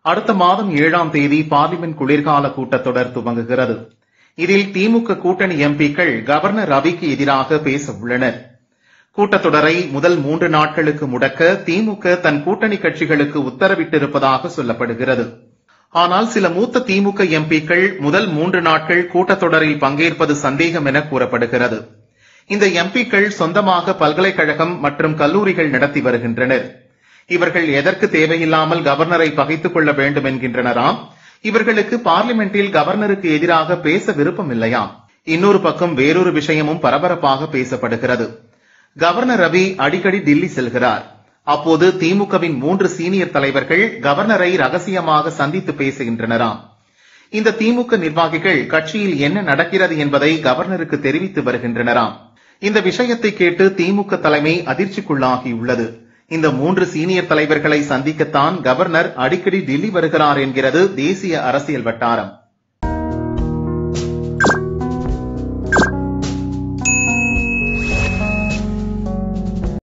அடுத்த மாதம் ஏழாம் தேதி பார்லிமென்ட் குளிர்கால கூட்டத்தொடர் துவங்குகிறது இதில் திமுக கூட்டணி எம்பிக்கள் கவர்னர் ரவிக்கு எதிராக பேச உள்ளனர் கூட்டத்தொடரை முதல் மூன்று நாட்களுக்கு முடக்க திமுக தன் கூட்டணி கட்சிகளுக்கு உத்தரவிட்டிருப்பதாக சொல்லப்படுகிறது ஆனால் சில மூத்த திமுக எம்பிக்கள் முதல் மூன்று நாட்கள் கூட்டத்தொடரில் பங்கேற்பது சந்தேகம் என கூறப்படுகிறது இந்த எம்பிக்கள் சொந்தமாக பல்கலைக்கழகம் மற்றும் கல்லூரிகள் நடத்தி வருகின்றனர் இவர்கள் எதற்கு தேவையில்லாமல் கவர்னரை பகைத்துக் கொள்ள வேண்டும் என்கின்றனராம் இவர்களுக்கு பார்லிமெண்டில் கவர்னருக்கு எதிராக பேச விருப்பம் இல்லையாம் இன்னொரு பக்கம் வேறொரு விஷயமும் பரபரப்பாக பேசப்படுகிறது கவர்னர் ரவி அடிக்கடி டில்லி செல்கிறார் அப்போது திமுகவின் மூன்று சீனியர் தலைவர்கள் கவர்னரை ரகசியமாக சந்தித்து பேசுகின்றனராம் இந்த திமுக நிர்வாகிகள் கட்சியில் என்ன நடக்கிறது என்பதை கவர்னருக்கு தெரிவித்து வருகின்றனராம் இந்த விஷயத்தை கேட்டு திமுக தலைமை அதிர்ச்சிக்குள்ளாகியுள்ளது இந்த மூன்று சீனியர் தலைவர்களை சந்திக்கத்தான் கவர்னர் அடிக்கடி டில்லி வருகிறார் என்கிறது தேசிய அரசியல் வட்டாரம்